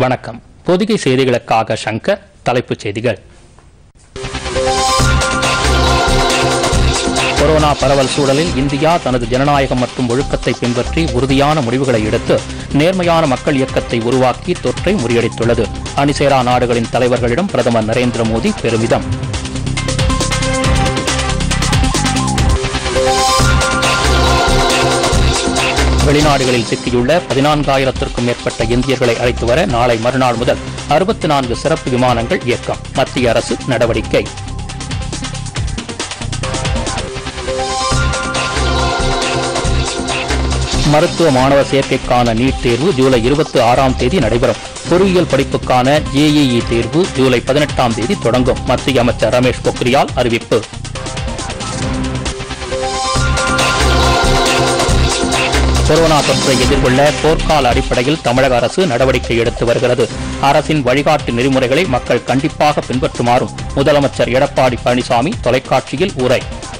வணக்கம் பொதிகை செய்திகளுக்காக சங்கர் தலைப்புச் செய்திகள் கொரோனா பரவல் சூழலில் இந்தியா தனது ஜனநாயகம் மற்றும் ஒழுக்கத்தை பின்பற்றி உறுதியான முடிவுகளை எடுத்து நேர்மையான மக்கள் இயக்கத்தை உருவாக்கி தொற்றை முறியடித்துள்ளது அணிசேரா நாடுகளின் தலைவர்களிடம் பிரதமர் நரேந்திர மோடி பெருமிதம் வெளிநாடுகளில் சிக்கியுள்ள பதினான்காயிரத்திற்கும் மேற்பட்ட இந்தியர்களை அழைத்து வர நாளை மறுநாள் முதல் அறுபத்தி நான்கு சிறப்பு விமானங்கள் இயக்கம் மத்திய அரசு நடவடிக்கை மருத்துவ மாணவர் சேர்க்கைக்கான நீட் தேர்வு ஜூலை இருபத்தி ஆறாம் தேதி நடைபெறும் பொறியியல் படிப்புக்கான ஜேஇஇ தேர்வு ஜூலை பதினெட்டாம் தேதி தொடங்கும் மத்திய அமைச்சர் ரமேஷ் பொக்ரியால் அறிவிப்பு கொரோனா தொற்றை எதிர்கொள்ள போர்க்கால அடிப்படையில் தமிழக அரசு நடவடிக்கை எடுத்து வருகிறது அரசின் வழிகாட்டு நெறிமுறைகளை மக்கள் கண்டிப்பாக பின்பற்றுமாறும் முதலமைச்சர் எடப்பாடி பழனிசாமி தொலைக்காட்சியில் உரை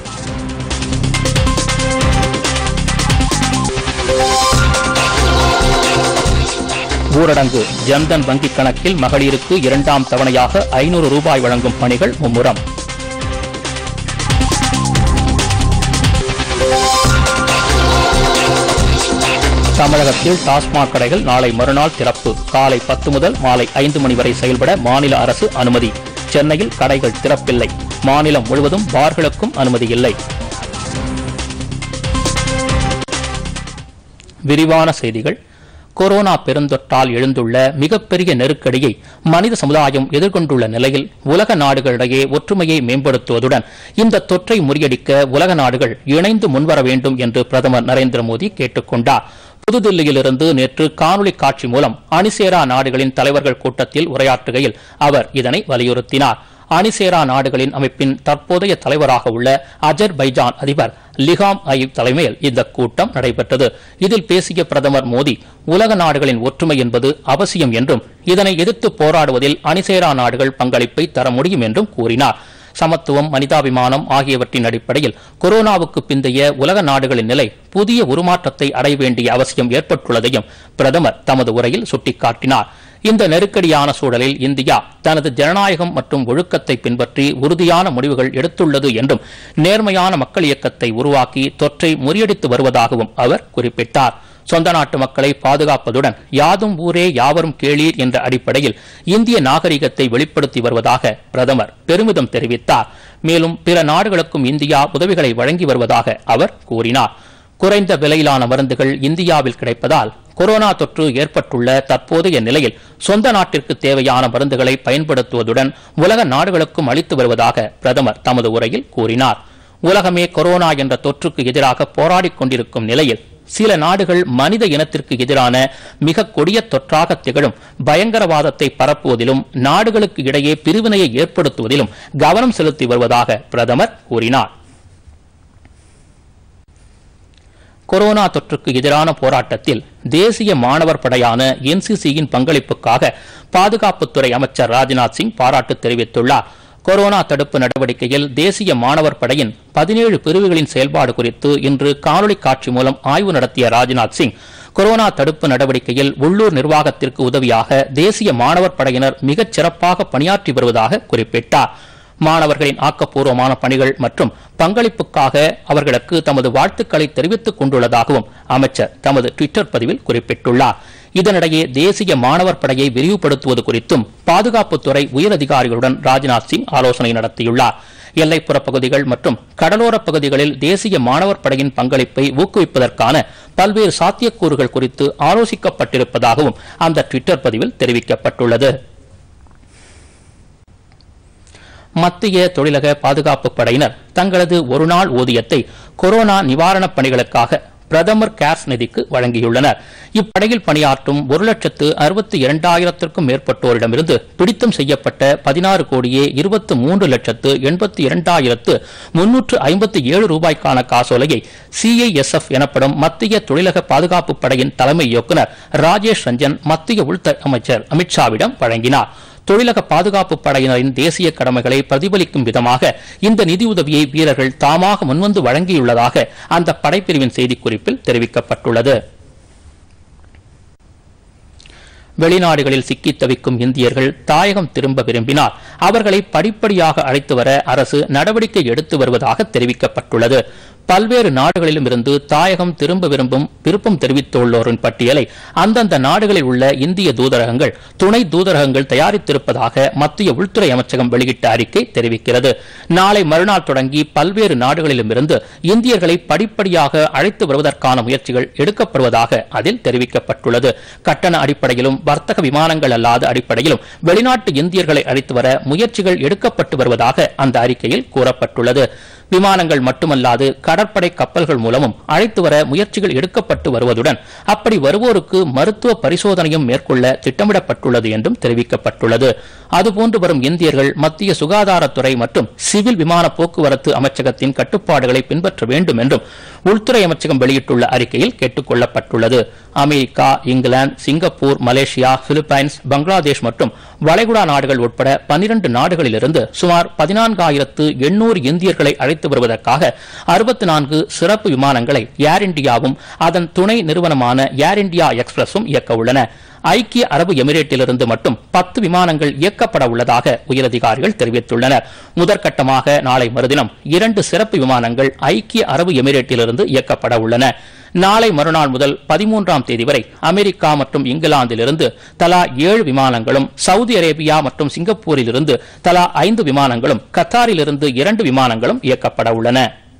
ஊரடங்கு ஜன்தன் வங்கிக் கணக்கில் மகளிருக்கு இரண்டாம் தவணையாக ஐநூறு ரூபாய் வழங்கும் பணிகள் மும்முரம் தமிழகத்தில் டாஸ்மாக் கடைகள் நாளை மறுநாள் திறப்பு காலை பத்து முதல் மாலை ஐந்து மணி வரை செயல்பட மாநில அரசு அனுமதி சென்னையில் கடைகள் திறப்பில்லை மாநிலம் முழுவதும் பார்களுக்கும் அனுமதி இல்லை விரிவான செய்திகள் கொரோனா பெருந்தொற்றால் எழுந்துள்ள மிகப்பெரிய நெருக்கடியை மனித சமுதாயம் எதிர்கொண்டுள்ள நிலையில் உலக நாடுகளிடையே ஒற்றுமையை மேம்படுத்துவதுடன் இந்த தொற்றை முறியடிக்க உலக நாடுகள் இணைந்து முன்வர வேண்டும் என்று பிரதமர் நரேந்திர மோடி கேட்டுக் கொண்டார் புதுதில்லியிலிருந்து நேற்று காணொலி காட்சி மூலம் அணிசேரா நாடுகளின் தலைவர்கள் கூட்டத்தில் உரையாற்றுகையில் அவர் இதனை வலியுறுத்தினார் அணிசேரா நாடுகளின் அமைப்பின் தற்போதைய தலைவராக உள்ள அஜர்பைஜான் அதிபர் லிகாம் அயிப் தலைமையில் இந்த கூட்டம் நடைபெற்றது இதில் பேசிய பிரதமர் மோடி உலக நாடுகளின் ஒற்றுமை என்பது அவசியம் என்றும் இதனை எதிர்த்து போராடுவதில் அணிசேரா நாடுகள் பங்களிப்பை தர முடியும் என்றும் கூறினார் சமத்துவம் மனிதாபிமானம் ஆகியவற்றின் அடிப்படையில் கொரோனாவுக்கு பிந்தைய உலக நாடுகளின் நிலை புதிய உருமாற்றத்தை அடைய வேண்டிய அவசியம் ஏற்பட்டுள்ளதையும் பிரதமர் தமது உரையில் சுட்டிக்காட்டினார் இந்த நெருக்கடியான சூழலில் இந்தியா தனது ஜனநாயகம் மற்றும் ஒழுக்கத்தை பின்பற்றி உறுதியான முடிவுகள் எடுத்துள்ளது என்றும் நேர்மையான மக்கள் இயக்கத்தை உருவாக்கி தொற்றை முறியடித்து வருவதாகவும் அவர் குறிப்பிட்டார் சொந்த நாட்டு மக்களை பாதுகாப்பதுடன் யாதும் ஊரே யாவரும் கேளீர் என்ற அடிப்படையில் இந்திய நாகரிகத்தை வெளிப்படுத்தி வருவதாக பிரதமர் பெருமிதம் தெரிவித்தார் மேலும் பிற நாடுகளுக்கும் இந்தியா உதவிகளை வழங்கி வருவதாக அவர் கூறினார் குறைந்த விலையிலான மருந்துகள் இந்தியாவில் கிடைப்பதால் கொரோனா தொற்று ஏற்பட்டுள்ள தற்போதைய நிலையில் சொந்த நாட்டிற்கு தேவையான மருந்துகளை பயன்படுத்துவதுடன் உலக நாடுகளுக்கும் அளித்து வருவதாக பிரதமர் தமது உரையில் கூறினார் உலகமே கொரோனா என்ற தொற்றுக்கு எதிராக போராடிக் கொண்டிருக்கும் நிலையில் சில நாடுகள் மனித இனத்திற்கு எதிரான மிக கொடிய தொற்றாக திகழும் பயங்கரவாதத்தை பரப்புவதிலும் நாடுகளுக்கு இடையே பிரிவினையை ஏற்படுத்துவதிலும் கவனம் செலுத்தி வருவதாக பிரதமர் கூறினார் கொரோனா தொற்றுக்கு எதிரான போராட்டத்தில் தேசிய மாணவர் படையான என்சிசியின் பங்களிப்புக்காக பாதுகாப்புத்துறை அமைச்சர் ராஜ்நாத் சிங் பாராட்டு தெரிவித்துள்ளார் கொரோனா தடுப்பு நடவடிக்கையில் தேசிய மாணவர் படையின் பதினேழு பிரிவுகளின் செயல்பாடு குறித்து இன்று காணொலி காட்சி மூலம் ஆய்வு நடத்திய ராஜ்நாத் சிங் கொரோனா தடுப்பு நடவடிக்கையில் உள்ளூர் நிர்வாகத்திற்கு உதவியாக தேசிய மாணவர் படையினர் மிகச் சிறப்பாக பணியாற்றி வருவதாக குறிப்பிட்டார் மாணவர்களின் ஆக்கப்பூர்வமான பணிகள் மற்றும் பங்களிப்புக்காக அவர்களுக்கு தமது வாழ்த்துக்களை தெரிவித்துக் கொண்டுள்ளதாகவும் அமைச்சர் தமது டுவிட்டர் பதிவில் குறிப்பிட்டுள்ளார் இதனிடையே தேசிய மாணவர் படையை விரிவுபடுத்துவது குறித்தும் பாதுகாப்புத்துறை உயரதிகாரிகளுடன் ராஜ்நாத் சிங் ஆலோசனை நடத்தியுள்ளார் எல்லைப்புற பகுதிகள் மற்றும் கடலோரப் பகுதிகளில் தேசிய மாணவர் படையின் பங்களிப்பை ஊக்குவிப்பதற்கான பல்வேறு சாத்தியக்கூறுகள் குறித்து ஆலோசிக்கப்பட்டிருப்பதாகவும் அந்த டுவிட்டர் பதிவில் தெரிவிக்கப்பட்டுள்ளது மத்திய தொழிலக பாதுகாப்பு படையினர் தங்களது ஒருநாள் ஊதியத்தை கொரோனா நிவாரணப் பணிகளுக்காக பிரதமர் கேர்ஸ் நிதிக்கு வழங்கியுள்ளனர் இப்படையில் பணியாற்றும் ஒரு லட்சத்து அறுபத்தி இரண்டாயிரத்திற்கும் மேற்பட்டோரிடமிருந்து பிடித்தம் செய்யப்பட்ட பதினாறு கோடியே இருபத்து மூன்று லட்சத்து எண்பத்தி இரண்டாயிரத்து முன்னூற்று ஐம்பத்தி ஏழு ரூபாய்க்கான காசோலையை சிஐஎஸ்எஃப் எனப்படும் மத்திய தொழிலக பாதுகாப்பு படையின் தலைமை இயக்குநர் ராஜேஷ் ரஞ்சன் மத்திய உள்துறை அமைச்சர் அமித்ஷாவிடம் வழங்கினார் தொழிலக பாதுகாப்பு படையினரின் தேசிய கடமைகளை பிரதிபலிக்கும் விதமாக இந்த நிதியுதவியை வீரர்கள் தாமாக முன்வந்து வழங்கியுள்ளதாக அந்த படைப்பிரிவின் செய்திக்குறிப்பில் தெரிவிக்கப்பட்டுள்ளது வெளிநாடுகளில் சிக்கித் தவிக்கும் இந்தியர்கள் தாயகம் திரும்ப விரும்பினால் அவர்களை படிப்படியாக அழைத்து வர அரசு நடவடிக்கை எடுத்து வருவதாக தெரிவிக்கப்பட்டுள்ளது பல்வேறு நாடுகளிலும் இருந்து தாயகம் திரும்ப விரும்பும் விருப்பம் தெரிவித்துள்ளோரின் பட்டியலை அந்தந்த நாடுகளில் உள்ள இந்திய தூதரகங்கள் துணை தூதரகங்கள் தயாரித்திருப்பதாக மத்திய உள்துறை அமைச்சகம் வெளியிட்ட அறிக்கை தெரிவிக்கிறது நாளை மறுநாள் தொடங்கி பல்வேறு நாடுகளிலும் இருந்து இந்தியர்களை படிப்படியாக அழைத்து வருவதற்கான முயற்சிகள் எடுக்கப்படுவதாக அதில் தெரிவிக்கப்பட்டுள்ளது கட்டண அடிப்படையிலும் வர்த்தக விமானங்கள் அல்லாத அடிப்படையிலும் வெளிநாட்டு இந்தியர்களை அழைத்து வர முயற்சிகள் எடுக்கப்பட்டு வருவதாக அந்த அறிக்கையில் கூறப்பட்டுள்ளது விமானங்கள் மட்டுமல்லாது கடற்படை கப்பல்கள் மூலமும் அழைத்து வர முயற்சிகள் எடுக்கப்பட்டு வருவதுடன் அப்படி வருவோருக்கு மருத்துவ பரிசோதனையும் மேற்கொள்ள திட்டமிடப்பட்டுள்ளது என்றும் தெரிவிக்கப்பட்டுள்ளது அதுபோன்று வரும் இந்தியர்கள் மத்திய சுகாதாரத்துறை மற்றும் சிவில் விமான போக்குவரத்து அமைச்சகத்தின் கட்டுப்பாடுகளை பின்பற்ற வேண்டும் என்றும் உள்துறை அமைச்சகம் வெளியிட்டுள்ள அறிக்கையில் கேட்டுக் கொள்ளப்பட்டுள்ளது America England Singapore Malaysia Philippines Bangladesh மற்றும் வளைகுடா நாடுகள் உட்பட பனிரண்டு நாடுகளிலிருந்து சுமார் பதினான்காயிரத்து எண்ணூறு இந்தியர்களை அழைத்து வருவதற்காக அறுபத்தி நான்கு சிறப்பு விமானங்களை ஏர் இந்தியாவும் அதன் துணை நிறுவனமான ஏர் இந்தியா எக்ஸ்பிரஸும் இயக்க உள்ளன ஐக்கிய அரபு எமிரேட்டிலிருந்து மட்டும் பத்து விமானங்கள் இயக்கப்பட உள்ளதாக உயரதிகாரிகள் தெரிவித்துள்ளனர் முதற்கட்டமாக நாளை மறுதினம் இரண்டு சிறப்பு விமானங்கள் ஐக்கிய அரபு எமிரேட்டிலிருந்து இயக்கப்பட உள்ளன நாளை மறுநாள் முதல் பதிமூன்றாம் தேதி வரை அமெரிக்கா மற்றும் இங்கிலாந்திலிருந்து தலா ஏழு விமானங்களும் சவுதி அரேபியா மற்றும் சிங்கப்பூரிலிருந்து தலா ஐந்து விமானங்களும் கத்தாரிலிருந்து இரண்டு விமானங்களும் இயக்கப்பட உள்ளன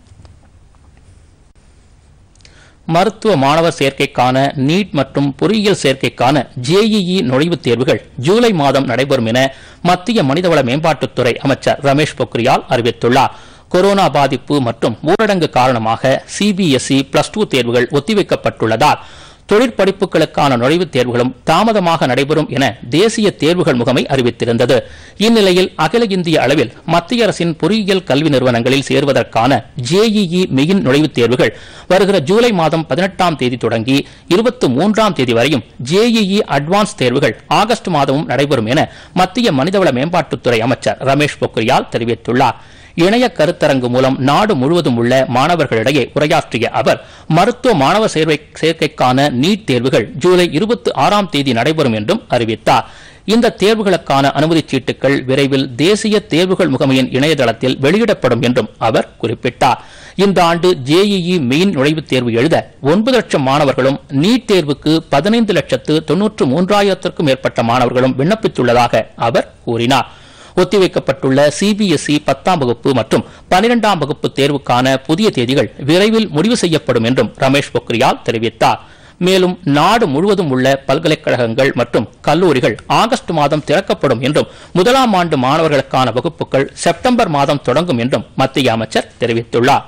மருத்துவ மாணவர் சேர்க்கைக்கான நீட் மற்றும் பொறியியல் சேர்க்கைக்கான ஜேஇஇ நுழைவுத் தேர்வுகள் ஜூலை மாதம் நடைபெறும் என மத்திய மனிதவள மேம்பாட்டுத்துறை அமைச்சர் ரமேஷ் பொக்ரியால் அறிவித்துள்ளார் கொரோனா பாதிப்பு மற்றும் ஊரடங்கு காரணமாக சிபிஎஸ்இ பிளஸ் டூ தேர்வுகள் ஒத்திவைக்கப்பட்டுள்ளதால் தொழிற்படிப்புகளுக்கான நுழைவுத் தேர்வுகளும் தாமதமாக நடைபெறும் என தேசிய தேர்வுகள் முகமை அறிவித்திருந்தது இந்நிலையில் அகில இந்திய அளவில் மத்திய அரசின் பொறியியல் கல்வி நிறுவனங்களில் சேர்வதற்கான ஜேஇஇ மெயின் நுழைவுத் தேர்வுகள் வருகிற ஜூலை மாதம் பதினெட்டாம் தேதி தொடங்கி இருபத்தி மூன்றாம் தேதி வரையும் ஜேஇஇ அட்வான்ஸ் தேர்வுகள் ஆகஸ்ட் மாதமும் நடைபெறும் என மத்திய மனிதவள மேம்பாட்டுத்துறை அமைச்சர் ரமேஷ் பொக்ரியால் தெரிவித்துள்ளார் இணைய கருத்தரங்கு மூலம் நாடு முழுவதும் உள்ள மாணவர்களிடையே உரையாற்றிய அவர் மருத்துவ மாணவர் சேர்வை சேர்க்கைக்கான நீட் தேர்வுகள் ஜூலை இருபத்தி ஆறாம் தேதி நடைபெறும் என்றும் அறிவித்தார் இந்த தேர்வுகளுக்கான அனுமதிச் சீட்டுகள் விரைவில் தேசிய தேர்வுகள் முகமையின் இணையதளத்தில் வெளியிடப்படும் என்றும் அவர் குறிப்பிட்டார் இந்த ஆண்டு ஜேஇஇ மெயின் நுழைவுத் தேர்வு எழுத ஒன்பது லட்சம் மாணவர்களும் நீட் தேர்வுக்கு பதினைந்து லட்சத்து தொன்னூற்று மூன்றாயிரத்திற்கும் மேற்பட்ட மாணவர்களும் விண்ணப்பித்துள்ளதாக அவர் கூறினார் ஒத்திவைக்கப்பட்டுள்ள சிபிஎஸ்இ பத்தாம் வகுப்பு மற்றும் பனிரெண்டாம் வகுப்பு தேர்வுக்கான புதிய தேதிகள் விரைவில் முடிவு செய்யப்படும் என்றும் ரமேஷ் பொக்ரியால் தெரிவித்தார் மேலும் நாடு முழுவதும் உள்ள பல்கலைக்கழகங்கள் மற்றும் கல்லூரிகள் ஆகஸ்ட் மாதம் திறக்கப்படும் என்றும் முதலாம் ஆண்டு மாணவர்களுக்கான வகுப்புகள் செப்டம்பர் மாதம் தொடங்கும் என்றும் மத்திய அமைச்சர் தெரிவித்துள்ளார்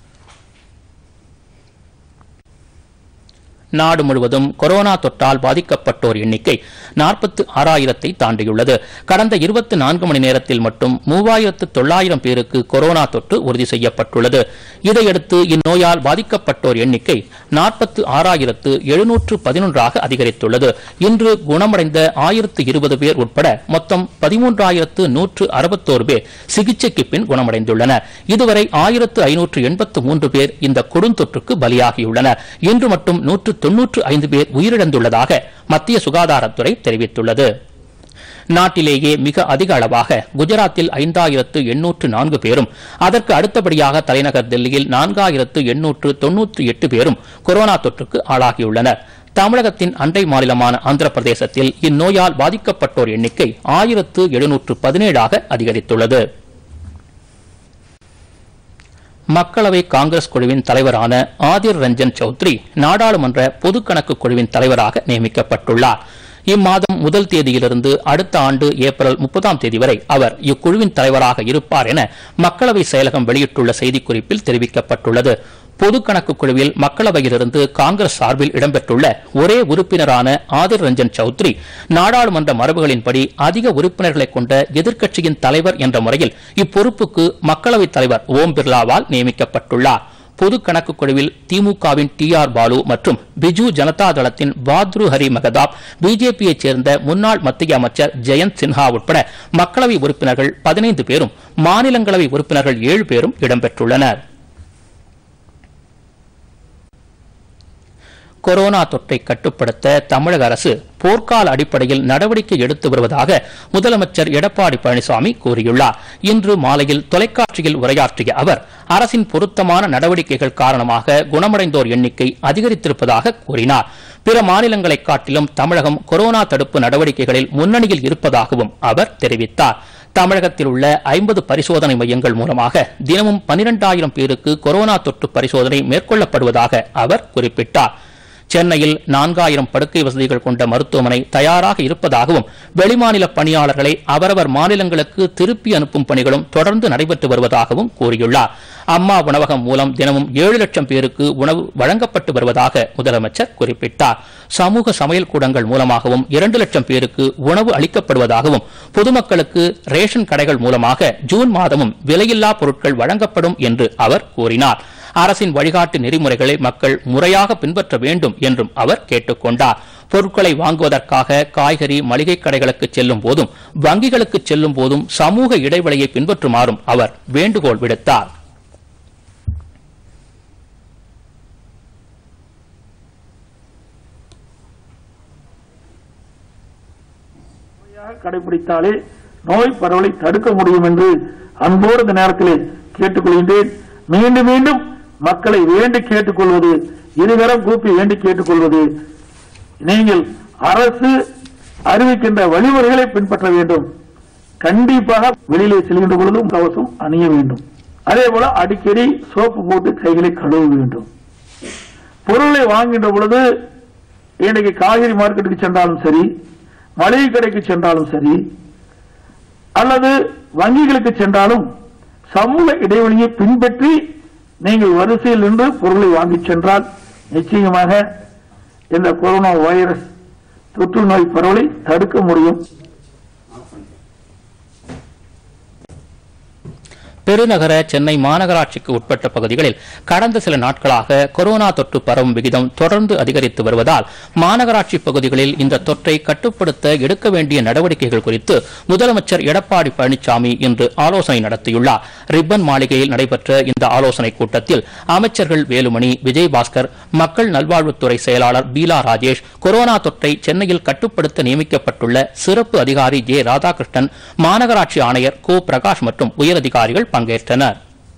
நாடு முழுவதும் கொரோனா தொற்றால் பாதிக்கப்பட்டோர் எண்ணிக்கை நாற்பத்து ஆறாயிரத்தை தாண்டியுள்ளது கடந்த இருபத்தி நான்கு மணி நேரத்தில் மட்டும் மூவாயிரத்து தொள்ளாயிரம் பேருக்கு கொரோனா தொற்று உறுதி செய்யப்பட்டுள்ளது இதையடுத்து இந்நோயால் பாதிக்கப்பட்டோர் எண்ணிக்கை நாற்பத்து ஆறாயிரத்து எழுநூற்று பதினொன்றாக அதிகரித்துள்ளது இன்று குணமடைந்த ஆயிரத்து இருபது பேர் உட்பட மொத்தம் பதிமூன்றாயிரத்து நூற்று அறுபத்தோரு பேர் சிகிச்சைக்கு பின் குணமடைந்துள்ளனர் இதுவரை ஆயிரத்து ஐநூற்று எண்பத்து மூன்று பேர் இந்த கொடுந்தொற்றுக்கு பலியாகியுள்ளனர் இன்று மட்டும் நூற்று தொன்னூற்று ஐந்து பேர் உயிரிழந்துள்ளதாக மத்திய சுகாதாரத்துறை தெரிவித்துள்ளது நாட்டிலேயே மிக அதிக அளவாக குஜராத்தில் ஐந்தாயிரத்து எண்ணூற்று நான்கு பேரும் அதற்கு அடுத்தபடியாக தலைநகர் தில்லியில் நான்காயிரத்து எண்ணூற்று தொன்னூற்றி எட்டு பேரும் கொரோனா தொற்றுக்கு ஆளாகியுள்ளனர் தமிழகத்தின் அண்டை மாநிலமான ஆந்திர பிரதேசத்தில் இந்நோயால் பாதிக்கப்பட்டோர் எண்ணிக்கை ஆயிரத்து எழுநூற்று பதினேழாக அதிகரித்துள்ளது மக்களவை காங்கிரஸ் குழுவின் தலைவரான ஆதிர் ரஞ்சன் சௌத்ரி நாடாளுமன்ற பொதுக்கணக்கு குழுவின் தலைவராக நியமிக்கப்பட்டுள்ளார் இம்மாதம் முதல் தேதியிலிருந்து அடுத்த ஆண்டு ஏப்ரல் முப்பதாம் தேதி வரை அவர் இக்குழுவின் தலைவராக இருப்பார் என மக்களவை செயலகம் வெளியிட்டுள்ள செய்திக்குறிப்பில் தெரிவிக்கப்பட்டுள்ளது பொதுக்கணக்கு குழுவில் மக்களவையிலிருந்து காங்கிரஸ் சார்பில் இடம்பெற்றுள்ள ஒரே உறுப்பினரான ஆதிர் ரஞ்சன் சௌத்ரி நாடாளுமன்ற மரபுகளின்படி அதிக உறுப்பினர்களை கொண்ட எதிர்க்கட்சியின் தலைவர் என்ற முறையில் இப்பொறுப்புக்கு மக்களவைத் தலைவர் ஓம் பிர்லாவால் நியமிக்கப்பட்டுள்ளார் பொது கணக்கு குழுவில் திமுகவின் டி ஆர் பாலு மற்றும் பிஜு ஜனதா தளத்தின் பாத்ரு ஹரி மகதாப் பிஜேபியைச் சேர்ந்த முன்னாள் மத்திய அமைச்சர் ஜெயந்த் சின்ஹா உட்பட மக்களவை உறுப்பினர்கள் பதினைந்து பேரும் மாநிலங்களவை உறுப்பினர்கள் ஏழு பேரும் இடம்பெற்றுள்ளனர் கொரோனா தொற்றை கட்டுப்படுத்த தமிழக அரசு போர்க்கால அடிப்படையில் நடவடிக்கை எடுத்து வருவதாக முதலமைச்சர் எடப்பாடி பழனிசாமி கூறியுள்ளார் இன்று மாலையில் தொலைக்காட்சியில் உரையாற்றிய அவர் அரசின் பொருத்தமான நடவடிக்கைகள் காரணமாக குணமடைந்தோர் எண்ணிக்கை அதிகரித்திருப்பதாக கூறினார் பிற மாநிலங்களைக் காட்டிலும் தமிழகம் கொரோனா தடுப்பு நடவடிக்கைகளில் முன்னணியில் இருப்பதாகவும் அவர் தெரிவித்தார் தமிழகத்தில் உள்ள ஐம்பது பரிசோதனை மையங்கள் மூலமாக தினமும் பனிரெண்டாயிரம் பேருக்கு கொரோனா தொற்று பரிசோதனை மேற்கொள்ளப்படுவதாக அவர் குறிப்பிட்டார் சென்னையில் நான்காயிரம் படுக்கை வசதிகள் கொண்ட மருத்துவமனை தயாராக இருப்பதாகவும் வெளிமாநில பணியாளர்களை அவரவர் மாநிலங்களுக்கு திருப்பி அனுப்பும் பணிகளும் தொடர்ந்து நடைபெற்று வருவதாகவும் கூறியுள்ளார் அம்மா உணவகம் மூலம் தினமும் ஏழு லட்சம் பேருக்கு உணவு வழங்கப்பட்டு வருவதாக முதலமைச்சர் குறிப்பிட்டார் சமூக சமையல் கூடங்கள் மூலமாகவும் இரண்டு லட்சம் பேருக்கு உணவு அளிக்கப்படுவதாகவும் பொதுமக்களுக்கு ரேஷன் கடைகள் மூலமாக ஜூன் மாதமும் விலையில்லா பொருட்கள் வழங்கப்படும் என்று அவர் கூறினார் அரசின் வழிகாட்டு நெறிமுறைகளை மக்கள் முறையாக பின்பற்ற வேண்டும் என்றும் அவர் கேட்டுக் கொண்டார் பொருட்களை வாங்குவதற்காக காய்கறி மளிகை கடைகளுக்கு செல்லும் போதும் வங்கிகளுக்கு செல்லும் போதும் சமூக இடைவெளியை பின்பற்றுமாறும் அவர் வேண்டுகோள் விடுத்தார் முறையாக கடைபிடித்தாலே நோய் பரவலை தடுக்க முடியும் என்று அன்போடு இந்த நேரத்திலே கேட்டுக்கொள்கின்றேன் மீண்டும் மீண்டும் மக்களை வேண்டி கேட்டுக்கொள்வது இருகரம் கூப்பி வேண்டி கேட்டுக்கொள்வது நீங்கள் அரசு அறிவிக்கின்ற வழிமுறைகளை பின்பற்ற வேண்டும் கண்டிப்பாக வெளியிலே செல்கின்ற பொழுதும் கவசம் அணிய வேண்டும் அதே போல அடிக்கடி சோப்பு போட்டு கைகளை கழுவ வேண்டும் பொருளை வாங்குகின்ற பொழுது இன்னைக்கு காய்கறி மார்க்கெட்டுக்கு சென்றாலும் சரி மளிகை கடைக்கு சென்றாலும் சரி அல்லது வங்கிகளுக்கு சென்றாலும் சமூக இடைவெளியை பின்பற்றி நீங்கள் வரிசையில் நின்று பொருளை வாங்கிச் சென்றால் நிச்சயமாக இந்த கொரோனா வைரஸ் தொற்று நோய் பரவலை தடுக்க முடியும் பெருநகர சென்னை மாநகராட்சிக்கு உட்பட்ட பகுதிகளில் கடந்த சில நாட்களாக கொரோனா தொற்று பரவும் விகிதம் தொடர்ந்து அதிகரித்து வருவதால் மாநகராட்சி பகுதிகளில் இந்த தொற்றை கட்டுப்படுத்த எடுக்க வேண்டிய நடவடிக்கைகள் குறித்து முதலமைச்சர் எடப்பாடி பழனிசாமி இன்று ஆலோசனை நடத்தியுள்ளார் ரிப்பன் மாளிகையில் நடைபெற்ற இந்த ஆலோசனைக் கூட்டத்தில் அமைச்சர்கள் வேலுமணி விஜயபாஸ்கர் மக்கள் நல்வாழ்வுத்துறை செயலாளர் பீலா ராஜேஷ் கொரோனா தொற்றை சென்னையில் கட்டுப்படுத்த நியமிக்கப்பட்டுள்ள சிறப்பு அதிகாரி ஜே ராதாகிருஷ்ணன் மாநகராட்சி ஆணையர் கோ பிரகாஷ் மற்றும் உயரதிகாரிகள் பங்கேற்றனர்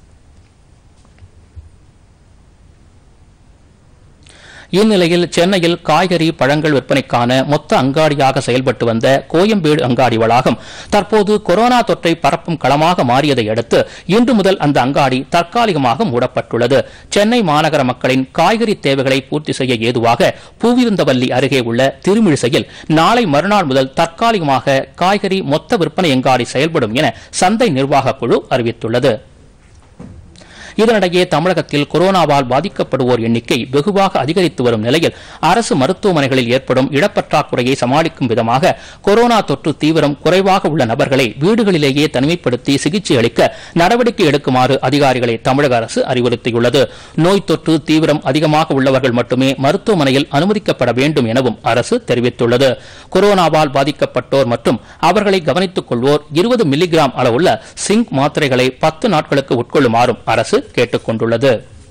இந்நிலையில் சென்னையில் காய்கறி பழங்கள் விற்பனைக்கான மொத்த அங்காடியாக செயல்பட்டு வந்த கோயம்பேடு அங்காடி வளாகம் தற்போது கொரோனா தொற்றை பரப்பும் களமாக மாறியதை அடுத்து இன்று முதல் அந்த அங்காடி தற்காலிகமாக மூடப்பட்டுள்ளது சென்னை மாநகர மக்களின் காய்கறி தேவைகளை பூர்த்தி செய்ய ஏதுவாக பூவிருந்தவல்லி அருகே உள்ள திருமிழிசையில் நாளை மறுநாள் முதல் தற்காலிகமாக காய்கறி மொத்த விற்பனை அங்காடி செயல்படும் என சந்தை நிர்வாகக் குழு அறிவித்துள்ளது இதனிடையே தமிழகத்தில் கொரோனாவால் பாதிக்கப்படுவோர் எண்ணிக்கை வெகுவாக அதிகரித்து வரும் நிலையில் அரசு மருத்துவமனைகளில் ஏற்படும் இடப்பற்றாக்குறையை சமாளிக்கும் விதமாக கொரோனா தொற்று தீவிரம் குறைவாக உள்ள நபர்களை வீடுகளிலேயே தனிமைப்படுத்தி சிகிச்சை அளிக்க நடவடிக்கை எடுக்குமாறு அதிகாரிகளை தமிழக அரசு அறிவுறுத்தியுள்ளது நோய் தொற்று தீவிரம் அதிகமாக உள்ளவர்கள் மட்டுமே மருத்துவமனையில் அனுமதிக்கப்பட வேண்டும் எனவும் அரசு தெரிவித்துள்ளது கொரோனாவால் பாதிக்கப்பட்டோர் மற்றும் அவர்களை கவனித்துக் கொள்வோர் இருபது மில்லிகிராம் அளவுள்ள சிங்க் மாத்திரைகளை பத்து நாட்களுக்கு உட்கொள்ளுமாறும் அரசு கேட்டுக் கொண்டுள்ளது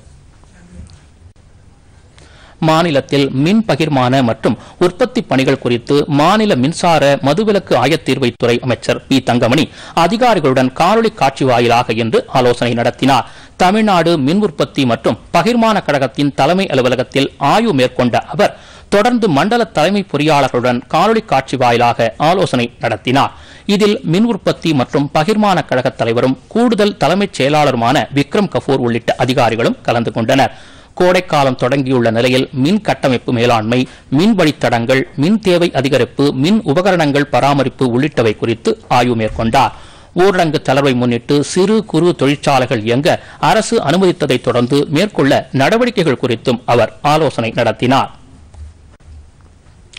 மாநிலத்தில் மின் பகிர்மான மற்றும் உற்பத்தி பணிகள் குறித்து மாநில மின்சார மதுவிலக்கு ஆயத்தீர்வைத்துறை அமைச்சர் பி தங்கமணி அதிகாரிகளுடன் காணொலி காட்சி வாயிலாக இன்று ஆலோசனை நடத்தினார் தமிழ்நாடு மின் உற்பத்தி மற்றும் பகிர்மான கழகத்தின் தலைமை அலுவலகத்தில் ஆய்வு மேற்கொண்ட அவர் தொடர்ந்து மண்டல தலைமை பொறியாளர்களுடன் காணொலி காட்சி வாயிலாக ஆலோசனை நடத்தினார் இதில் மின் உற்பத்தி மற்றும் பகிர்மான கழக தலைவரும் கூடுதல் தலைமைச் செயலாளருமான விக்ரம் கபூர் உள்ளிட்ட அதிகாரிகளும் கலந்து கொண்டனர் கோடைக்காலம் தொடங்கியுள்ள நிலையில் மின் கட்டமைப்பு மேலாண்மை மின் வழித்தடங்கள் மின் தேவை அதிகரிப்பு மின் உபகரணங்கள் பராமரிப்பு உள்ளிட்டவை குறித்து ஆய்வு மேற்கொண்டார் ஊரடங்கு தளர்வை முன்னிட்டு சிறு குறு தொழிற்சாலைகள் இயங்க அரசு அனுமதித்ததைத் தொடர்ந்து மேற்கொள்ள நடவடிக்கைகள் குறித்தும் அவர் ஆலோசனை நடத்தினார்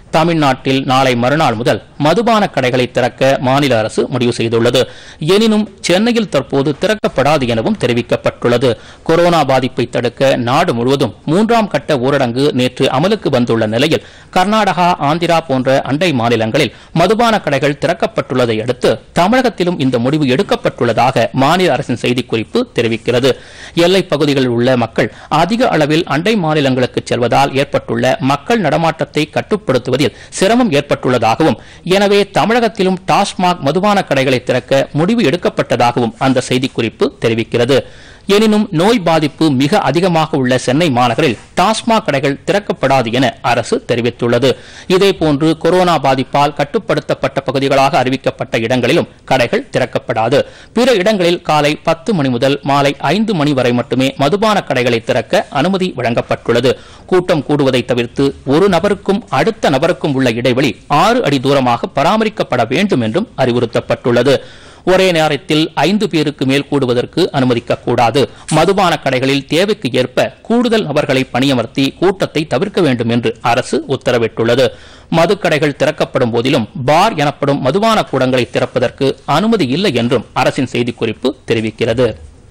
தமிழ்நாட்டில் நாளை மறுநாள் முதல் மதுபான கடைகளை திறக்க மாநில அரசு முடிவு செய்துள்ளது எனினும் சென்னையில் தற்போது திறக்கப்படாது எனவும் தெரிவிக்கப்பட்டுள்ளது கொரோனா பாதிப்பை தடுக்க நாடு முழுவதும் மூன்றாம் கட்ட ஊரடங்கு நேற்று அமலுக்கு வந்துள்ள நிலையில் கர்நாடகா ஆந்திரா போன்ற அண்டை மாநிலங்களில் மதுபான கடைகள் திறக்கப்பட்டுள்ளதை அடுத்து தமிழகத்திலும் இந்த முடிவு எடுக்கப்பட்டுள்ளதாக மாநில அரசின் செய்திக்குறிப்பு தெரிவிக்கிறது எல்லைப் பகுதிகளில் உள்ள மக்கள் அதிக அளவில் அண்டை மாநிலங்களுக்கு செல்வதால் ஏற்பட்டுள்ள மக்கள் நடமாட்டத்தை கட்டுப்படுத்துவதில் சிரமம் ஏற்பட்டுள்ளதாகவும் எனவே தமிழகத்திலும் டாஸ்மாக் மதுபான கடைகளை திறக்க முடிவு எடுக்கப்பட்டதாகவும் அந்த செய்திக்குறிப்பு தெரிவிக்கிறது எனினும் நோய் பாதிப்பு மிக அதிகமாக உள்ள சென்னை மாநகரில் டாஸ்மாக் கடைகள் திறக்கப்படாது என அரசு தெரிவித்துள்ளது இதேபோன்று கொரோனா பாதிப்பால் கட்டுப்படுத்தப்பட்ட பகுதிகளாக அறிவிக்கப்பட்ட இடங்களிலும் கடைகள் திறக்கப்படாது பிற இடங்களில் காலை பத்து மணி முதல் மாலை ஐந்து மணி வரை மட்டுமே மதுபான கடைகளை திறக்க அனுமதி வழங்கப்பட்டுள்ளது கூட்டம் கூடுவதை தவிர்த்து ஒரு நபருக்கும் அடுத்த நபருக்கும் உள்ள இடைவெளி ஆறு அடி தூரமாக பராமரிக்கப்பட வேண்டும் என்றும் அறிவுறுத்தப்பட்டுள்ளது ஒரே நேரத்தில் ஐந்து பேருக்கு மேல் கூடுவதற்கு அனுமதிக்கக்கூடாது மதுபான கடைகளில் தேவைக்கு ஏற்ப கூடுதல் நபர்களை பணியமர்த்தி கூட்டத்தை தவிர்க்க வேண்டும் என்று அரசு உத்தரவிட்டுள்ளது மதுக்கடைகள் திறக்கப்படும் போதிலும் பார் எனப்படும் மதுபான கூடங்களை திறப்பதற்கு அனுமதி இல்லை என்றும் அரசின் செய்திக்குறிப்பு தெரிவிக்கிறது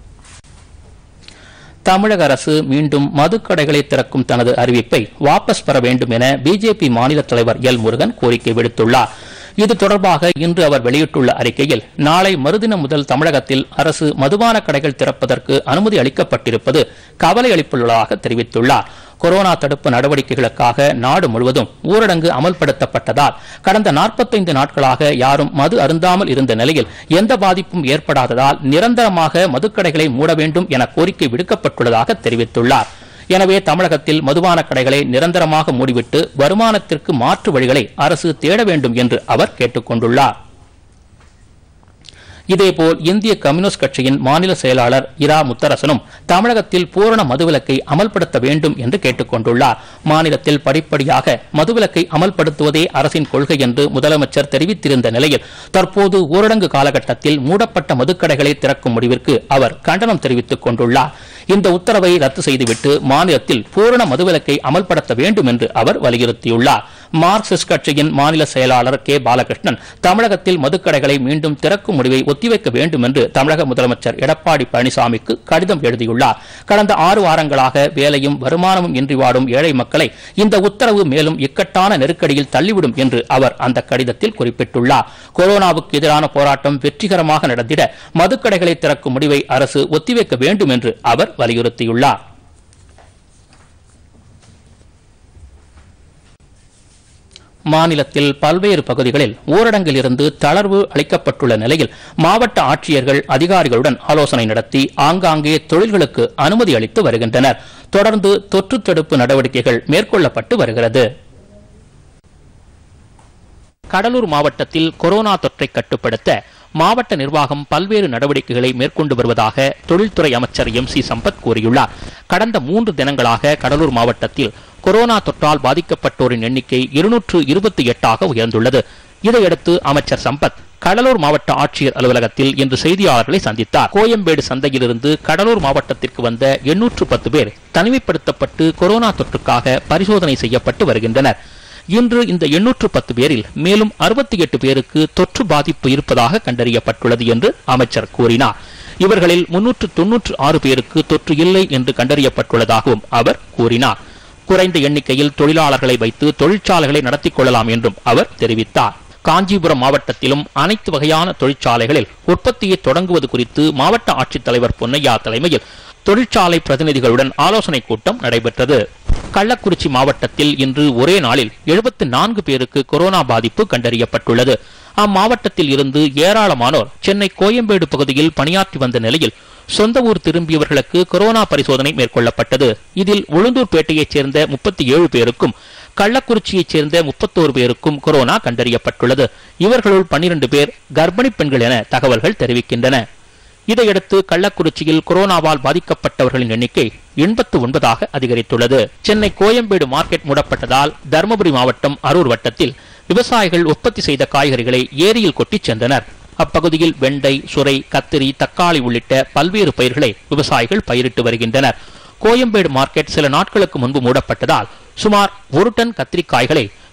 தமிழக அரசு மீண்டும் மதுக்கடைகளை திறக்கும் தனது அறிவிப்பை வாபஸ் பெற வேண்டும் என பிஜேபி மாநில தலைவர் எல் முருகன் கோரிக்கை விடுத்துள்ளார் இது தொடர்பாக இன்று அவர் வெளியிட்டுள்ள அறிக்கையில் நாளை மறுதினம் முதல் தமிழகத்தில் அரசு மதுபான கடைகள் திறப்பதற்கு அனுமதி அளிக்கப்பட்டிருப்பது கவலை அளிப்புள்ளதாக தெரிவித்துள்ளார் கொரோனா தடுப்பு நடவடிக்கைகளுக்காக நாடு முழுவதும் ஊரடங்கு அமல்படுத்தப்பட்டதால் கடந்த 45 நாட்களாக யாரும் மது அருந்தாமல் இருந்த நிலையில் எந்த பாதிப்பும் ஏற்படாததால் நிரந்தரமாக மதுக்கடைகளை மூட வேண்டும் என கோரிக்கை விடுக்கப்பட்டுள்ளதாக தெரிவித்துள்ளார் எனவே தமிழகத்தில் மதுபான கடைகளை நிரந்தரமாக மூடிவிட்டு வருமானத்திற்கு மாற்று வழிகளை அரசு தேட வேண்டும் என்று அவர் கேட்டுக் கொண்டுள்ளார் இதேபோல் இந்திய கம்யூனிஸ்ட் கட்சியின் மாநில செயலாளர் இரா முத்தரசனும் தமிழகத்தில் பூரண மதுவிலக்கை அமல்படுத்த வேண்டும் என்று கேட்டுக் கொண்டுள்ளார் மாநிலத்தில் படிப்படியாக மதுவிலக்கை அமல்படுத்துவதே அரசின் கொள்கை என்று முதலமைச்சர் தெரிவித்திருந்த நிலையில் தற்போது ஊரடங்கு காலகட்டத்தில் மூடப்பட்ட மதுக்கடைகளை திறக்கும் முடிவிற்கு அவர் கண்டனம் தெரிவித்துக் கொண்டுள்ளார் இந்த உத்தரவை ரத்து செய்துவிட்டு மாநிலத்தில் பூரண மதுவிலக்கை அமல்படுத்த வேண்டும் என்று அவர் வலியுறுத்தியுள்ளார் மார்க்சிஸ்ட் கட்சியின் மாநில செயலாளர் கே பாலகிருஷ்ணன் தமிழகத்தில் மதுக்கடைகளை மீண்டும் திறக்கும் முடிவை ஒத்திவைக்க வேண்டும் என்று தமிழக முதலமைச்சர் எடப்பாடி பழனிசாமிக்கு கடிதம் எழுதியுள்ளார் கடந்த ஆறு வாரங்களாக வேலையும் வருமானமும் இன்றி வாடும் ஏழை மக்களை இந்த உத்தரவு மேலும் இக்கட்டான நெருக்கடியில் தள்ளிவிடும் என்று அவர் அந்த கடிதத்தில் குறிப்பிட்டுள்ளார் கொரோனாவுக்கு எதிரான போராட்டம் வெற்றிகரமாக நடந்திட மதுக்கடைகளை திறக்கும் முடிவை அரசு ஒத்திவைக்க வேண்டும் என்று அவர் வலியுறுத்தியுள்ளார் மாநிலத்தில் பல்வேறு பகுதிகளில் ஊரடங்கில் இருந்து தளர்வு அளிக்கப்பட்டுள்ள நிலையில் மாவட்ட ஆட்சியர்கள் அதிகாரிகளுடன் ஆலோசனை நடத்தி ஆங்காங்கே தொழில்களுக்கு அனுமதி அளித்து வருகின்றனர் தொடர்ந்து தொற்று தடுப்பு நடவடிக்கைகள் மேற்கொள்ளப்பட்டு வருகிறது கடலூர் மாவட்டத்தில் கொரோனா தொற்றை கட்டுப்படுத்த மாவட்ட நிர்வாகம் பல்வேறு நடவடிக்கைகளை மேற்கொண்டு வருவதாக தொழில்துறை அமைச்சர் எம் சி சம்பத் கூறியுள்ளார் கடந்த மூன்று தினங்களாக கடலூர் மாவட்டத்தில் கொரோனா தொற்றால் பாதிக்கப்பட்டோரின் எண்ணிக்கை இருநூற்று இருபத்தி எட்டாக உயர்ந்துள்ளது இதையடுத்து அமைச்சர் சம்பத் கடலூர் மாவட்ட ஆட்சியர் அலுவலகத்தில் இன்று செய்தியாளர்களை சந்தித்தார் கோயம்பேடு சந்தையிலிருந்து கடலூர் மாவட்டத்திற்கு வந்த எண்ணூற்று பத்து பேர் தனிமைப்படுத்தப்பட்டு கொரோனா தொற்றுக்காக பரிசோதனை செய்யப்பட்டு வருகின்றனர் இன்று இந்த எண்ணூற்று பத்து பேரில் மேலும் அறுபத்தி எட்டு பேருக்கு தொற்று பாதிப்பு இருப்பதாக கண்டறியப்பட்டுள்ளது என்று அமைச்சர் கூறினார் இவர்களில் முன்னூற்று தொன்னூற்று ஆறு பேருக்கு தொற்று இல்லை என்று கண்டறியப்பட்டுள்ளதாகவும் அவர் கூறினார் குறைந்த எண்ணிக்கையில் தொழிலாளர்களை வைத்து தொழிற்சாலைகளை நடத்திக் கொள்ளலாம் என்றும் அவர் தெரிவித்தார் காஞ்சிபுரம் மாவட்டத்திலும் அனைத்து வகையான தொழிற்சாலைகளில் உற்பத்தியை தொடங்குவது குறித்து மாவட்ட ஆட்சித்தலைவர் பொன்னையா தலைமையில் தொழிற்சாலை பிரதிநிதிகளுடன் ஆலோசனைக் கூட்டம் நடைபெற்றது கள்ளக்குறிச்சி மாவட்டத்தில் இன்று ஒரே நாளில் எழுபத்து நான்கு பேருக்கு கொரோனா பாதிப்பு கண்டறியப்பட்டுள்ளது அம்மாவட்டத்தில் இருந்து ஏராளமானோர் சென்னை கோயம்பேடு பகுதியில் பணியாற்றி வந்த நிலையில் சொந்த ஊர் திரும்பியவர்களுக்கு கொரோனா பரிசோதனை மேற்கொள்ளப்பட்டது இதில் உளுந்தூர்பேட்டையைச் சேர்ந்த முப்பத்தி ஏழு பேருக்கும் கள்ளக்குறிச்சியைச் சேர்ந்த முப்பத்தோரு பேருக்கும் கொரோனா கண்டறியப்பட்டுள்ளது இவர்களுள் பன்னிரண்டு பேர் கர்ப்பிணி பெண்கள் என தகவல்கள் தெரிவிக்கின்றன இதையடுத்து கள்ளக்குறிச்சியில் கொரோனாவால் பாதிக்கப்பட்டவர்களின் எண்ணிக்கை எண்பத்து ஒன்பதாக அதிகரித்துள்ளது சென்னை கோயம்பேடு மார்க்கெட் மூடப்பட்டதால் தருமபுரி மாவட்டம் அரூர் வட்டத்தில் விவசாயிகள் உற்பத்தி செய்த காய்கறிகளை ஏரியில் கொட்டிச் சென்றனர் அப்பகுதியில் வெண்டை சுரை கத்திரி தக்காளி உள்ளிட்ட பல்வேறு பயிர்களை விவசாயிகள் பயிரிட்டு வருகின்றனர் கோயம்பேடு மார்க்கெட் சில நாட்களுக்கு முன்பு மூடப்பட்டதால் சுமார் ஒரு டன் கத்திரிக்காய்களை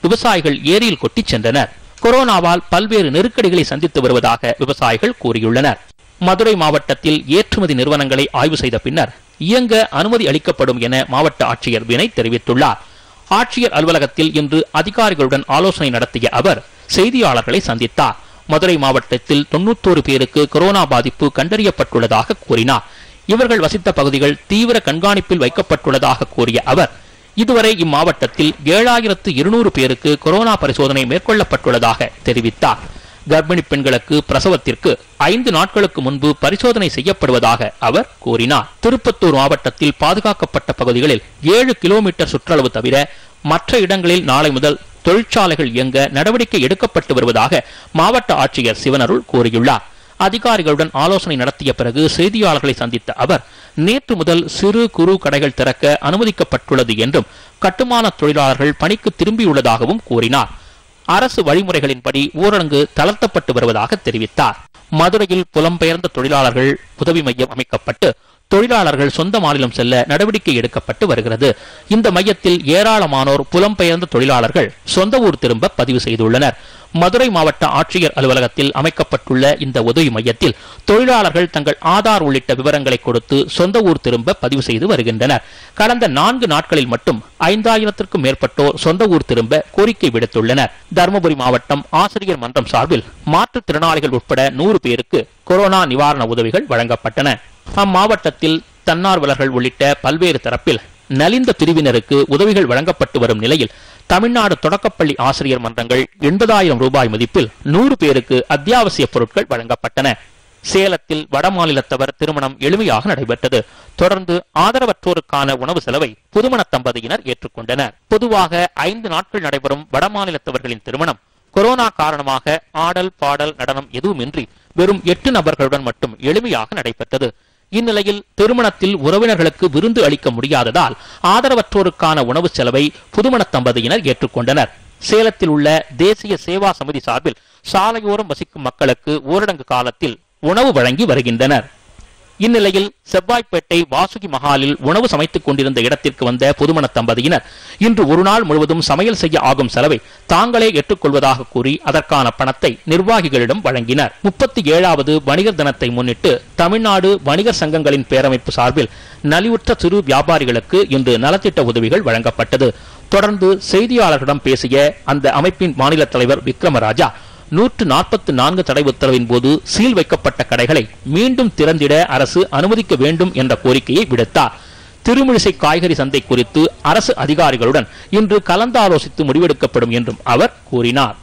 விவசாயிகள் ஏரியில் கொட்டிச் சென்றனர் கொரோனாவால் பல்வேறு நெருக்கடிகளை சந்தித்து வருவதாக விவசாயிகள் கூறியுள்ளனர் மதுரை மாவட்டத்தில் ஏற்றுமதி நிறுவனங்களை ஆய்வு செய்த பின்னர் இயங்க அனுமதி அளிக்கப்படும் என மாவட்ட ஆட்சியர் வினய் தெரிவித்துள்ளார் ஆட்சியர் அலுவலகத்தில் இன்று அதிகாரிகளுடன் ஆலோசனை நடத்திய அவர் செய்தியாளர்களை சந்தித்தார் மதுரை மாவட்டத்தில் தொண்ணூத்தோரு பேருக்கு கொரோனா பாதிப்பு கண்டறியப்பட்டுள்ளதாக கூறினார் இவர்கள் வசித்த பகுதிகள் தீவிர கண்காணிப்பில் வைக்கப்பட்டுள்ளதாக கூறிய அவர் இதுவரை இம்மாவட்டத்தில் ஏழாயிரத்து இருநூறு பேருக்கு கொரோனா பரிசோதனை மேற்கொள்ளப்பட்டுள்ளதாக தெரிவித்தார் கர்ப்பிணி பெண்களுக்கு பிரசவத்திற்கு ஐந்து நாட்களுக்கு முன்பு பரிசோதனை செய்யப்படுவதாக அவர் கூறினார் திருப்பத்தூர் மாவட்டத்தில் பாதுகாக்கப்பட்ட பகுதிகளில் ஏழு கிலோமீட்டர் சுற்றளவு தவிர மற்ற இடங்களில் நாளை முதல் தொழிற்சாலைகள் இயங்க நடவடிக்கை எடுக்கப்பட்டு வருவதாக மாவட்ட ஆட்சியர் சிவனருள் கூறியுள்ளார் அதிகாரிகளுடன் ஆலோசனை நடத்திய பிறகு செய்தியாளர்களை சந்தித்த அவர் நேற்று முதல் சிறு குறு கடைகள் திறக்க அனுமதிக்கப்பட்டுள்ளது என்றும் கட்டுமான தொழிலாளர்கள் பணிக்கு திரும்பியுள்ளதாகவும் கூறினார் அரசு வழிமுறைகளின்படி ஊரடங்கு தளர்த்தப்பட்டு வருவதாக தெரிவித்தார் மதுரையில் புலம்பெயர்ந்த தொழிலாளர்கள் உதவி மையம் அமைக்கப்பட்டு தொழிலாளர்கள் சொந்த மாநிலம் செல்ல நடவடிக்கை எடுக்கப்பட்டு வருகிறது இந்த மையத்தில் ஏராளமானோர் புலம்பெயர்ந்த தொழிலாளர்கள் சொந்த ஊர் திரும்ப பதிவு செய்துள்ளனர் மதுரை மாவட்ட ஆட்சியர் அலுவலகத்தில் அமைக்கப்பட்டுள்ள இந்த உதவி மையத்தில் தொழிலாளர்கள் தங்கள் ஆதார் உள்ளிட்ட விவரங்களை கொடுத்து சொந்த ஊர் திரும்ப பதிவு செய்து வருகின்றனர் கடந்த நான்கு நாட்களில் மட்டும் ஐந்தாயிரத்திற்கும் மேற்பட்டோர் சொந்த ஊர் திரும்ப கோரிக்கை விடுத்துள்ளனர் தருமபுரி மாவட்டம் ஆசிரியர் மன்றம் சார்பில் மாற்றுத்திறனாளிகள் உட்பட நூறு பேருக்கு கொரோனா நிவாரண உதவிகள் வழங்கப்பட்டன அம்மாவட்டத்தில் தன்னார்வலர்கள் உள்ளிட்ட பல்வேறு தரப்பில் நலிந்த பிரிவினருக்கு உதவிகள் வழங்கப்பட்டு வரும் நிலையில் தமிழ்நாடு தொடக்கப்பள்ளி ஆசிரியர் மன்றங்கள் எண்பதாயிரம் ரூபாய் மதிப்பில் நூறு பேருக்கு அத்தியாவசிய பொருட்கள் வழங்கப்பட்டன சேலத்தில் வடமாநிலத்தவர் திருமணம் எளிமையாக நடைபெற்றது தொடர்ந்து ஆதரவற்றோருக்கான உணவு செலவை புதுமண தம்பதியினர் ஏற்றுக்கொண்டனர் பொதுவாக ஐந்து நாட்கள் நடைபெறும் வடமாநிலத்தவர்களின் திருமணம் கொரோனா காரணமாக ஆடல் பாடல் நடனம் எதுவுமின்றி வெறும் எட்டு நபர்களுடன் மட்டும் எளிமையாக நடைபெற்றது இந்நிலையில் திருமணத்தில் உறவினர்களுக்கு விருந்து அளிக்க முடியாததால் ஆதரவற்றோருக்கான உணவு செலவை புதுமண தம்பதியினர் ஏற்றுக்கொண்டனர் சேலத்தில் உள்ள தேசிய சேவா சமிதி சார்பில் சாலையோரம் வசிக்கும் மக்களுக்கு ஊரடங்கு காலத்தில் உணவு வழங்கி வருகின்றனர் இந்நிலையில் செவ்வாய்ப்பேட்டை வாசுகி மஹாலில் உணவு சமைத்துக் கொண்டிருந்த இடத்திற்கு வந்த புதுமண தம்பதியினர் இன்று ஒரு நாள் முழுவதும் சமையல் செய்ய ஆகும் செலவை தாங்களே ஏற்றுக்கொள்வதாக கூறி அதற்கான பணத்தை நிர்வாகிகளிடம் வழங்கினர் முப்பத்தி ஏழாவது வணிகர் தினத்தை முன்னிட்டு தமிழ்நாடு வணிகர் சங்கங்களின் பேரமைப்பு சார்பில் நலிவுற்ற சிறு வியாபாரிகளுக்கு இன்று நலத்திட்ட உதவிகள் வழங்கப்பட்டது தொடர்ந்து செய்தியாளர்களிடம் பேசிய அந்த அமைப்பின் மாநில தலைவர் விக்ரமராஜா நூற்று நாற்பத்தி நான்கு தடை உத்தரவின் போது சீல் வைக்கப்பட்ட கடைகளை மீண்டும் திறந்திட அரசு அனுமதிக்க வேண்டும் என்ற கோரிக்கையை விடுத்தார் திருமிழிசை காய்கறி சந்தை குறித்து அரசு அதிகாரிகளுடன் இன்று கலந்தாலோசித்து முடிவெடுக்கப்படும் என்றும் அவர் கூறினார்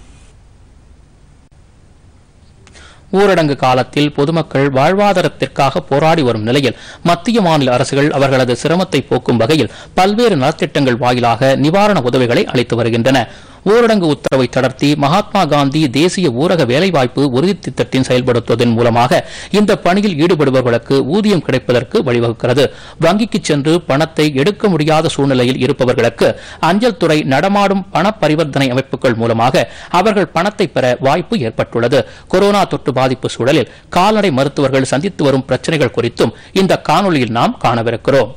ஊரடங்கு காலத்தில் பொதுமக்கள் வாழ்வாதாரத்திற்காக போராடி வரும் நிலையில் மத்திய மாநில அரசுகள் அவர்களது சிரமத்தை போக்கும் வகையில் பல்வேறு நலத்திட்டங்கள் வாயிலாக நிவாரண உதவிகளை அளித்து வருகின்றன ஊரடங்கு உத்தரவை தளர்த்தி மகாத்மா காந்தி தேசிய ஊரக வேலைவாய்ப்பு உறுதி திட்டத்தின் செயல்படுத்துவதன் மூலமாக இந்த பணியில் ஈடுபடுபவர்களுக்கு ஊதியம் கிடைப்பதற்கு வழிவகுக்கிறது வங்கிக்கு சென்று பணத்தை எடுக்க முடியாத சூழ்நிலையில் இருப்பவர்களுக்கு அஞ்சல் துறை நடமாடும் பண பரிவர்த்தனை அமைப்புகள் மூலமாக அவர்கள் பணத்தை பெற வாய்ப்பு ஏற்பட்டுள்ளது கொரோனா தொற்று பாதிப்பு சூழலில் கால்நடை மருத்துவர்கள் சந்தித்து வரும் பிரச்சனைகள் குறித்தும் இந்த காணொளியில் நாம் காணவிருக்கிறோம்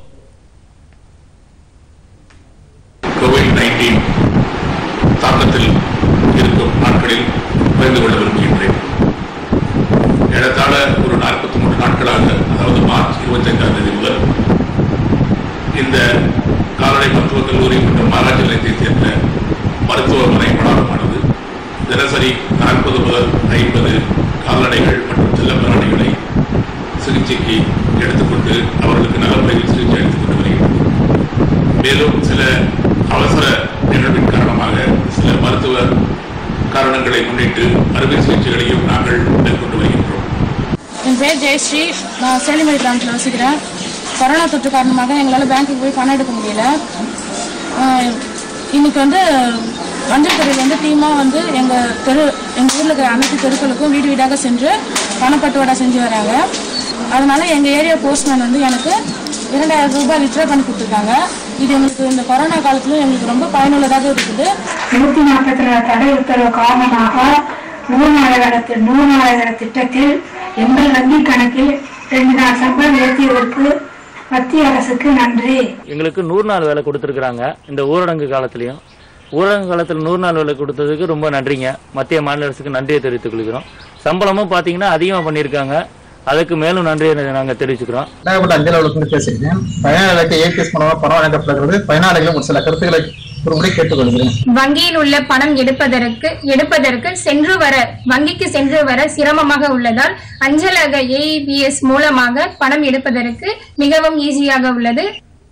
கோவிட் நைன்டீன் தாக்கத்தில் இருக்கும் நாட்களில் பகிர்ந்து கொள்ள விரும்புகின்றேன் ஏறத்தாழ ஒரு நாற்பத்தி மூன்று நாட்களாக அதாவது மார்ச் இருபத்தைந்தாம் தேதி முதல் இந்த கால்நடை மருத்துவக் கல்லூரி மற்றும் மாராஜ் நிலையத்தை சேர்ந்த மருத்துவமனை வளாகமானது தினசரி நாற்பது முதல் ஐம்பது கால்நடைகள் மற்றும் செல்லப்பிராணிகளை சிகிச்சைக்கு எடுத்துக்கொண்டு அவர்களுக்கு நல்ல முறையில் சிகிச்சை அளித்துக் கொண்டு வருகிறது மேலும் சில அவசர நிகழ்வின் காரணமாக சில மருத்துவ காரணங்களை முன்னிட்டு அறுவை சிகிச்சைகளையும் நாங்கள் மேற்கொண்டு வருகின்றோம் என் பேர் ஜெயஸ்ரீ நான் சேலிமலை கிராமத்தில் வசிக்கிறேன் கொரோனா தொற்று காரணமாக எங்களால் பேங்க்குக்கு போய் பணம் எடுக்க முடியல ஆஹ் இன்னைக்கு வந்து மஞ்சள் துறையில் வந்து டீமாக வந்து எங்கள் தெரு எங்கள் ஊரில் இருக்கிற அனைத்து தெருக்களுக்கும் வீடு வீடாக சென்று பணப்பட்டுவாடா செஞ்சு வராங்க அதனால எங்கள் ஏரியா போஸ்ட்மேன் வந்து எனக்கு இரண்டாயிரம் ரூபாய் வித்ட்ரா பண்ணி கொடுத்துருக்காங்க இது எங்களுக்கு இந்த கொரோனா காலத்தில் எங்களுக்கு ரொம்ப பயனுள்ளதாக இருக்குது நூத்தி நாற்பத்தி நாலு தடை உத்தரவு காரணமாக நூறு நாளாயிரத்து நூறு நாளாயிர திட்டத்தில் எங்கள் வங்கி கணக்கில் ரெண்டு நாள் சம்பளம் ஏற்றியதற்கு மத்திய அரசுக்கு நன்றி எங்களுக்கு நூறு நாள் வேலை கொடுத்துருக்குறாங்க இந்த ஊரடங்கு காலத்துலேயும் ஊரக காலத்தில் நூறு நாள் வேலை கொடுத்ததுக்கு ரொம்ப நன்றிங்க மத்திய மாநில அரசுக்கு நன்றியை தெரிவித்துக் கொள்கிறோம் சம்பளமும் பார்த்தீங்கன்னா அதிகமாக பண்ணியிருக்காங்க அதுக்கு மேலும் நன்றியை நாங்கள் தெரிவிச்சுக்கிறோம் நாகப்பட்ட அஞ்சல் அலுவலகத்தில் பேசுகிறேன் பயனாளிகளுக்கு ஏபிஎஸ் மூலமாக பணம் வழங்கப்படுகிறது பயனாளிகளும் ஒரு சில கருத்துக்களை ஒருமுறை கேட்டுக்கொள்கிறேன் வங்கியில் உள்ள பணம் எடுப்பதற்கு எடுப்பதற்கு சென்று வர வங்கிக்கு சென்று வர சிரமமாக உள்ளதால் அஞ்சலக ஏஇபிஎஸ் மூலமாக பணம் எடுப்பதற்கு மிகவும் ஈஸியாக உள்ளது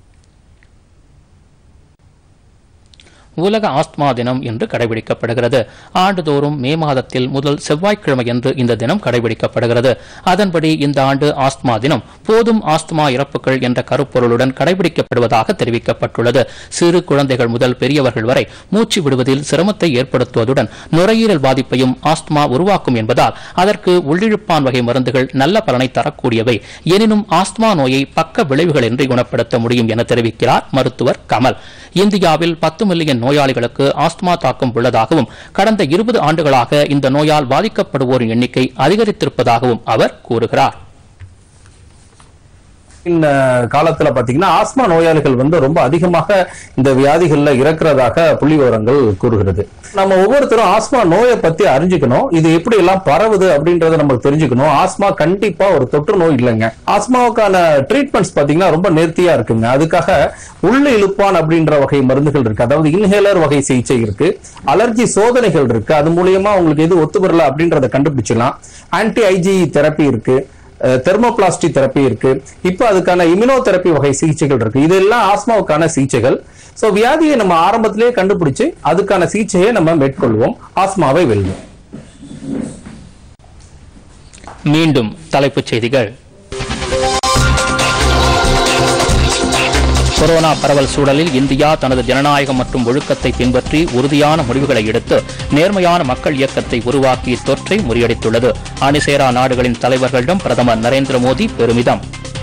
உலக ஆஸ்துமா தினம் இன்று கடைபிடிக்கப்படுகிறது ஆண்டுதோறும் மே மாதத்தில் முதல் செவ்வாய்க்கிழமையன்று இந்த தினம் கடைபிடிக்கப்படுகிறது அதன்படி இந்த ஆண்டு ஆஸ்துமா தினம் போதும் ஆஸ்துமா இறப்புகள் என்ற கருப்பொருளுடன் கடைபிடிக்கப்படுவதாக தெரிவிக்கப்பட்டுள்ளது சிறு குழந்தைகள் முதல் பெரியவர்கள் வரை மூச்சு விடுவதில் சிரமத்தை ஏற்படுத்துவதுடன் நுரையீரல் பாதிப்பையும் ஆஸ்துமா உருவாக்கும் என்பதால் அதற்கு உள்ளிழுப்பான் வகை மருந்துகள் நல்ல பலனை தரக்கூடியவை எனினும் ஆஸ்துமா நோயை பக்க விளைவுகளின்றி குணப்படுத்த முடியும் என தெரிவிக்கிறார் மருத்துவர் கமல் இந்தியாவில் பத்து மில்லியன் நோயாளிகளுக்கு ஆஸ்துமா தாக்கம் உள்ளதாகவும் கடந்த இருபது ஆண்டுகளாக இந்த நோயால் பாதிக்கப்படுவோரின் எண்ணிக்கை அதிகரித்திருப்பதாகவும் அவர் கூறுகிறார் இந்த காலத்துல பாத்தீங்கன்னா ஆஸ்மா நோயாளிகள் வந்து ரொம்ப அதிகமாக இந்த வியாதிகள்ல இறக்குறதாக புள்ளி விவரங்கள் கூறுகிறது நம்ம ஒவ்வொருத்தரும் ஆஸ்மா நோயை பத்தி அறிஞ்சுக்கணும் இது எப்படி எல்லாம் பரவுது அப்படின்றத நமக்கு தெரிஞ்சுக்கணும் ஆஸ்மா கண்டிப்பா ஒரு தொற்று நோய் இல்லைங்க ஆஸ்மாவுக்கான ட்ரீட்மெண்ட்ஸ் பாத்தீங்கன்னா ரொம்ப நேர்த்தியா இருக்குங்க அதுக்காக உள்ள இழுப்பான் அப்படின்ற வகை மருந்துகள் இருக்கு அதாவது இன்ஹேலர் வகை சிகிச்சை இருக்கு அலர்ஜி சோதனைகள் இருக்கு அது மூலியமா உங்களுக்கு எது ஒத்து வரல அப்படின்றத கண்டுபிடிச்சிடலாம் ஆன்டி ஐஜி தெரப்பி இருக்கு தெர்மோபிளாஸ்டி தெரப்பி இருக்கு இப்போ அதுக்கான இம்யூனோதெரப்பி வகை சிகிச்சைகள் இருக்கு இதெல்லாம் ஆஸ்மாவுக்கான சிகிச்சைகள் சோ வியாதியை நம்ம ஆரம்பத்திலேயே கண்டுபிடிச்சு அதுக்கான சிகிச்சையை நம்ம மேற்கொள்வோம் ஆஸ்மாவை வெல்வோம் மீண்டும் தலைப்புச் செய்திகள் கொரோனா பரவல் சூழலில் இந்தியா தனது ஜனநாயகம் மற்றும் ஒழுக்கத்தை பின்பற்றி உறுதியான முடிவுகளை எடுத்து நேர்மையான மக்கள் இயக்கத்தை உருவாக்கி தொற்றை முறியடித்துள்ளது அணிசேரா நாடுகளின் தலைவர்களிடம் பிரதமர் நரேந்திர மோடி பெருமிதம்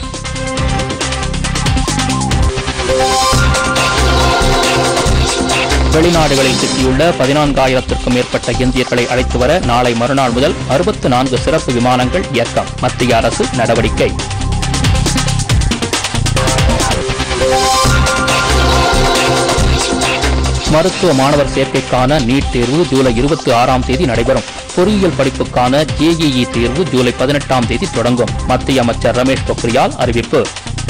வெளிநாடுகளில் சிக்கியுள்ள பதினான்காயிரத்திற்கும் மேற்பட்ட இந்தியர்களை அழைத்து வர நாளை மறுநாள் முதல் அறுபத்து நான்கு சிறப்பு விமானங்கள் இயக்கம் மத்திய அரசு நடவடிக்கை மருத்துவ மாணவர் சேர்க்கைக்கான நீட் தேர்வு ஜூலை இருபத்தி ஆறாம் தேதி நடைபெறும் பொறியியல் படிப்புக்கான ஜேஇஇ தேர்வு ஜூலை பதினெட்டாம் தேதி தொடங்கும் மத்திய அமைச்சர் ரமேஷ் பொக்ரியால் அறிவிப்பு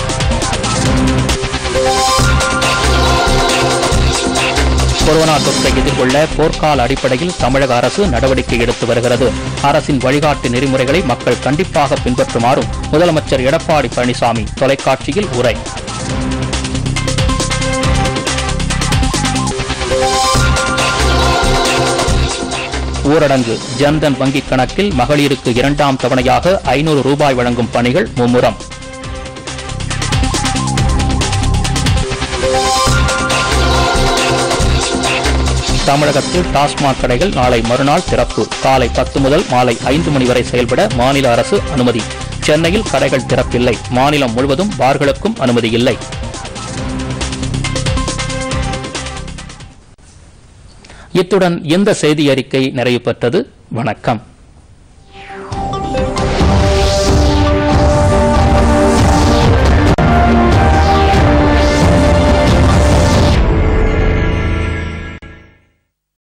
கொரோனா தொற்றை எதிர்கொள்ள போர்க்கால அடிப்படையில் தமிழக அரசு நடவடிக்கை எடுத்து வருகிறது அரசின் வழிகாட்டு நெறிமுறைகளை மக்கள் கண்டிப்பாக பின்பற்றுமாறும் முதலமைச்சர் எடப்பாடி பழனிசாமி தொலைக்காட்சியில் உரை ஊரடங்கு ஜன்தன் வங்கிக் கணக்கில் மகளிருக்கு இரண்டாம் தவணையாக ஐநூறு ரூபாய் வழங்கும் பணிகள் மும்முரம் தமிழகத்தில் டாஸ்மாக் கடைகள் நாளை மறுநாள் திறப்பு காலை பத்து முதல் மாலை ஐந்து மணி வரை செயல்பட மாநில அரசு அனுமதி சென்னையில் கடைகள் திறப்பில்லை மாநிலம் முழுவதும் பார்களுக்கும் அனுமதி இல்லை இத்துடன் இந்த செய்தி அறிக்கை நிறைவு பெற்றது வணக்கம்